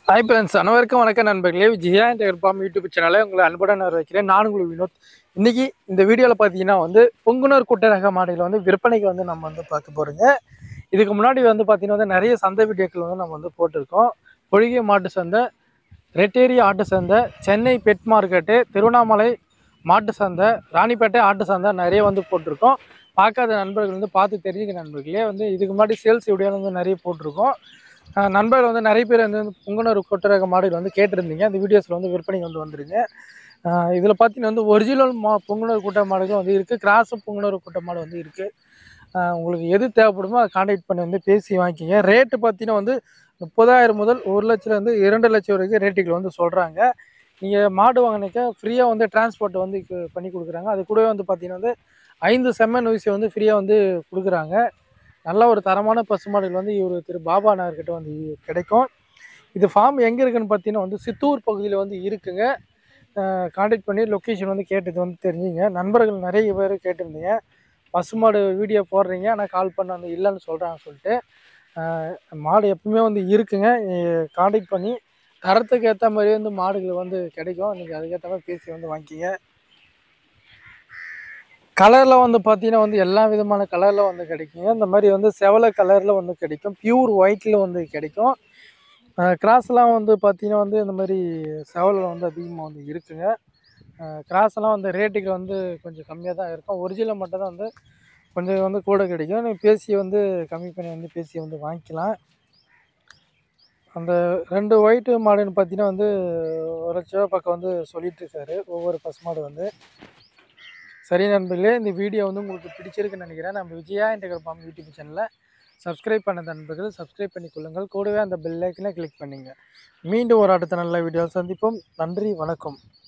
hi friends அனைவருக்கும் வணக்கம் நண்பர்களே விஜயா என்ற பாம் யூடியூப் சேனலை உங்களை அன்புடன் நான் வைக்கிறேன் நான் உங்களுக்கு வினோத் இன்னைக்கு இந்த வீடியோவில் பார்த்தீங்கன்னா வந்து பொங்குனர் குட்டை ரக மாடுகளை வந்து விற்பனைக்கு வந்து நம்ம வந்து பார்க்க போகிறோங்க இதுக்கு முன்னாடி வந்து பார்த்தீங்கன்னா வந்து நிறைய சந்தை வீடியோக்கள் வந்து நம்ம வந்து போட்டிருக்கோம் பொழிகை மாட்டு சந்தை ரெட்டேரி ஆட்டு சந்தை சென்னை பெட் மார்க்கெட்டு திருவண்ணாமலை மாட்டு சந்தை ராணிப்பேட்டை ஆட்டு சந்தை நிறைய வந்து போட்டிருக்கோம் பார்க்காத நண்பர்கள் வந்து பார்த்து தெரிஞ்சுக்க நண்பர்களே வந்து இதுக்கு முன்னாடி சேல்ஸ் வீடியோ வந்து நிறைய போட்டிருக்கோம் அஹ் நண்பர்கள் வந்து நிறைய பேர் வந்து பொங்கனூர் கொட்டரக மாடுகள் வந்து கேட்டிருந்தீங்க அந்த வீடியோஸில் வந்து விற்பனைக்கு வந்து வந்துருங்க இதில் பார்த்தீங்கன்னா வந்து ஒரிஜினல் மா பொங்கனூர் கூட்ட மாடுகள் வந்து இருக்குது கிராஸ் பொங்கனூர் கூட்ட மாடு வந்து இருக்குது உங்களுக்கு எது தேவைப்படுமோ அதை காண்டாக்ட் பண்ணி வந்து பேசி வாங்கிக்கிங்க ரேட்டு பார்த்தீங்கன்னா வந்து முப்பதாயிரம் முதல் ஒரு லட்சத்துலேருந்து இரண்டு லட்சம் வரைக்கும் ரேட்டுகள் வந்து சொல்கிறாங்க நீங்கள் மாடு வாங்கினீக்க ஃப்ரீயாக வந்து டிரான்ஸ்போர்ட் வந்து கு- பண்ணி கொடுக்குறாங்க அது கூடவே வந்து பார்த்தீங்கன்னா வந்து ஐந்து செம்மன் ஊசி வந்து ஃப்ரீயாக வந்து கொடுக்குறாங்க நல்ல ஒரு தரமான பசுமாடுகள் வந்து இவர் திரு பாபா நகர்கிட்ட வந்து கிடைக்கும் இது ஃபார்ம் எங்கே இருக்குன்னு பார்த்தீங்கன்னா வந்து சித்தூர் பகுதியில் வந்து இருக்குங்க காண்டாக்ட் பண்ணி லொக்கேஷன் வந்து கேட்டது வந்து தெரிஞ்சுங்க நண்பர்கள் நிறைய பேர் கேட்டிருந்தீங்க பசுமாடு வீடியோ போடுறீங்க ஆனால் கால் பண்ண வந்து இல்லைன்னு சொல்கிறாங்க சொல்லிட்டு அஹ் மாடு எப்பவுமே வந்து இருக்குங்க காண்டாக்ட் பண்ணி தரத்துக்கு ஏற்ற மாதிரி வந்து மாடுகள் வந்து கிடைக்கும் நீங்கள் அதுக்கேற்ற மாதிரி பேசி வந்து வாங்கிக்கிங்க கலரில் வந்து பார்த்தீங்கன்னா வந்து எல்லா விதமான கலரில் வந்து கிடைக்குங்க இந்த மாதிரி வந்து செவலை கலரில் வந்து கிடைக்கும் பியூர் ஒயிட்டில் வந்து கிடைக்கும் கிராஸ்லாம் வந்து பார்த்தீங்கன்னா வந்து இந்த மாதிரி செவலில் வந்து அதிகமாக வந்து இருக்குங்க கிராஸ்லாம் வந்து ரேட்டுக்கு வந்து கொஞ்சம் கம்மியாக தான் இருக்கும் ஒரிஜினல் மட்டும் தான் வந்து கொஞ்சம் வந்து கூட கிடைக்கும் நீங்கள் பேசி வந்து கம்மி பண்ணி வந்து பேசி வந்து வாங்கிக்கலாம் அந்த ரெண்டு ஒயிட்டு மாடுன்னு பார்த்தீங்கன்னா வந்து ஒரு லட்ச ரூபா பக்கம் வந்து சொல்லிட்டு இருக்காரு ஒவ்வொரு பசுமாடு வந்து சரி நண்பர்களே இந்த வீடியோ வந்து உங்களுக்கு பிடிச்சிருக்குன்னு நினைக்கிறேன் நம்ம விஜயா என்ற பாம்பு யூடியூப் சேனலை சப்ஸ்கிரைப் பண்ண நண்பர்கள் சப்ஸ்கிரைப் பண்ணி கொள்ளுங்கள் கூடவே அந்த பெல் ஐக்கனை கிளிக் பண்ணுங்க மீண்டும் ஒரு அடுத்த நல்ல வீடியோ சந்திப்போம் நன்றி வணக்கம்